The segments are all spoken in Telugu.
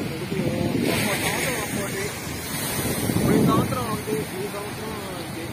గుడుకులు ఒక్కో సంవత్సరం ఒక్కోటి ఈ సంవత్సరం ఒకటి ఈ సంవత్సరం ఒకటి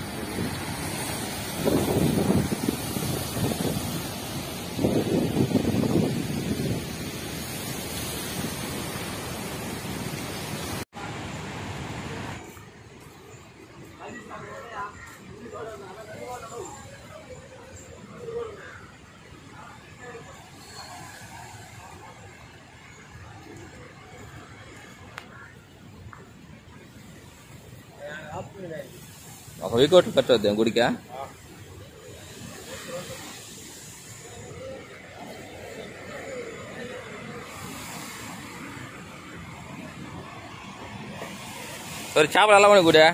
ఒక వీక్ ఒకటి ఖర్చు అవుద్దాం గుడికా సరే చేపలు ఎలా ఉన్నాయి గుడి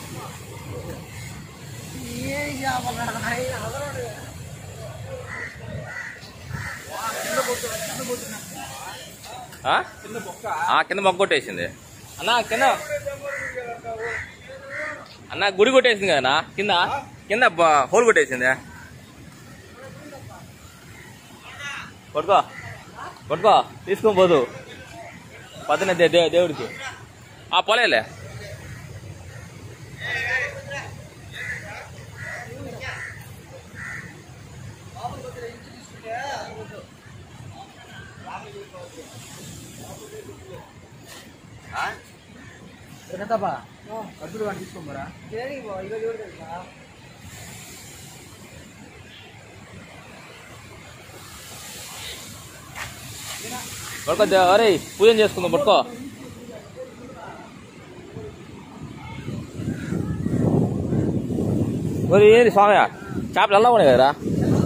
ఆ? ఆ, కింద మొక్క కొట్టేసింది అన్నా కింద అన్న గుడి కొట్టేసింది కదా కింద కింద బ- హోల్ కొట్టేసింది పట్టుకో పట్టుకో తీసుకొని పోదు పక్కన దే దే- దేవుడికి ఆ పోలేలే ఎంతపా అద్దుడు వాడిని తీసుకోమరా పట్టుకో దే- అరే పూజ చేసుకుందాం పట్టుకో మరి ఏంది స్వామి చేపలు ఎలా ఉన్నాయి కదరా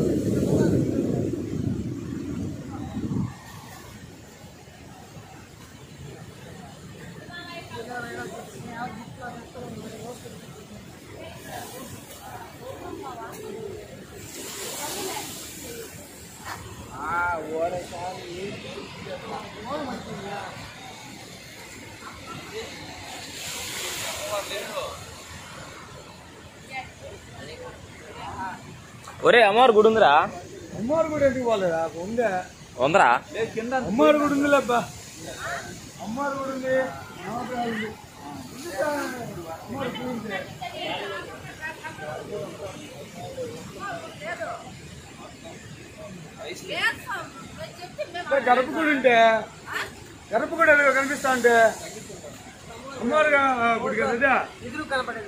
ఒరే అమ్మవారి గుడి ఉందిరా అమ్మవారు కూడా ఎందుకు పోలేదా ఉందే ఉందరా లేదు కింద అమ్మవారు కూడా ఉంది లేబ్బా అమ్మవారు కూడా ఉంది నవగ్రహాలు ఉంది. అమ్మవారు కూడా ఉంది. ఇక్కడ గడప కూడా ఉంటే గడప కూడా ఏదో కనిపిస్తా ఉంటే అమ్మవారు గా- గుడి కదా ఇది?